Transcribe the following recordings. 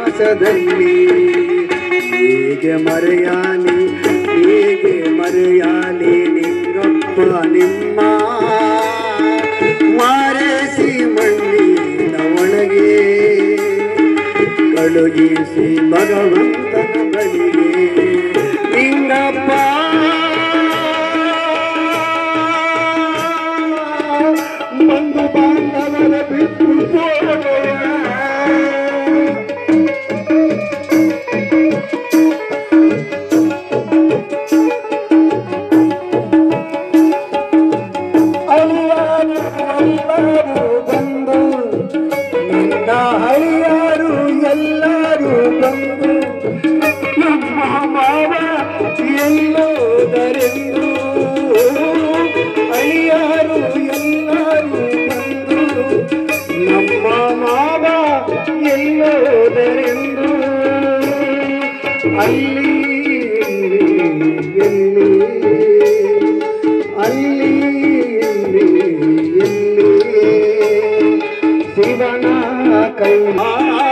ಕೈಲಾಸದಲ್ಲಿ ಹೇಗೆ ಮರೆಯಾಲಿ ಹೇಗೆ ಮರೆಯಾಲಿ ನಿಂಗಪ್ಪ ನಿಮ್ಮ ಮಾರೇಸಿ ಮಣ್ಣಿನ ಒಳಗೆ ಕಳುಹಿಸಿ ಭಗವಂತನ ಬಳಿಗೆ ನಿಂಗಪ್ಪ ಬಂಧು ಬಾಂಧವರ ಬಿಟ್ಟು ಹೋಗುವ. ಅಳಿಯಾರು ಎಲ್ಲರೂ ಬಂದು ನಿನ್ನ ಹಳಿಯಾರು ಎಲ್ಲರೂ ಬಂದು ನಮ್ಮ ಮಾವ ಎಲ್ಲೋದರೆಂದು ಅಳಿಯಾರು ಎಲ್ಲರೂ ಬಂದು ನಮ್ಮ ಮಾವ ಎಲ್ಲೋದರೆಂದು ಅಲ್ಲಿ ಎಲ್ಲಿ ಅಲ್ಲಿ ಎಲ್ಲಿ ಎಲ್ಲಿ ಶಿವನ ಕೈಮಾ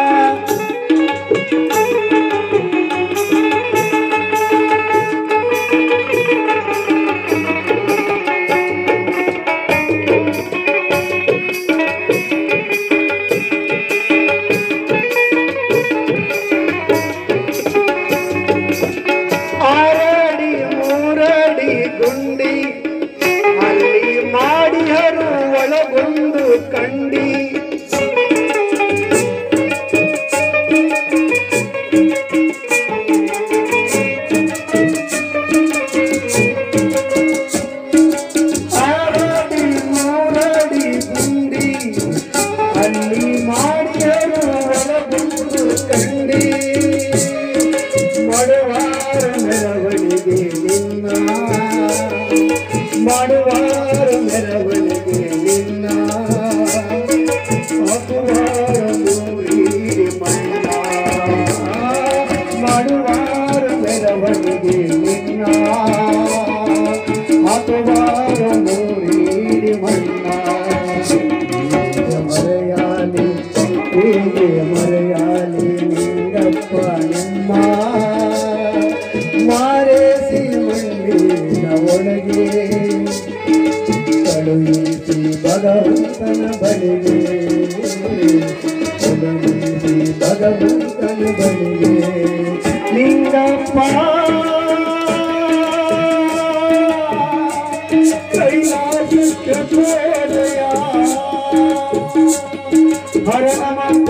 ಆರಡಿ ಮೂರಡಿ ಗುಂಡಿ ಅಲ್ಲಿ ಮಾಡಿಹರು ಒಳಗೊಂದು ಕಂಡಿ ಆರಡಿ ಮೂರಡಿ ಗುಂಡಿ ಅಲ್ಲಿ ಮಾಡಿಹರು ಒಳಗೊಂದು ಕಂಡಿ ಮಾಡುವಾರ ಮೆರವಣಿಗೆ ನಿನ್ನ ಮಾಡುವಾರ ಮೆರವಣಿಗೆ ನಿನ್ನ ಹಾಕುವಾರ ಮೂರಿ ಮಣ್ಣ ಮಾಡುವಾರ ಮೆರವಣಿಗೆ ನಿನ್ನ ಹಾಕುವಾರ ಮೂರಿ ಮಣ್ಣ ಮರೆಯಾಲಿ ಹೀಗೆ ಮರೆಯಾಲಿ ನಿಂಗಪ್ಪ ನಿಮ್ಮ ಮಾರೇಸಿ ಮಣ್ಣಿನ ಒಳಗೆ ಕಳುಹಿಸಿ ಭಗವಂತನ ಬಳಿಗೆ ಕಳುಹಿಸಿ ಭಗವಂತನ ಬಳಿಗೆ ಲಿಂಗಪ್ಪ ಕೈಲಾಸಕ್ಕೆ ಪ್ರೇರೆಯ ಹರ ನಮ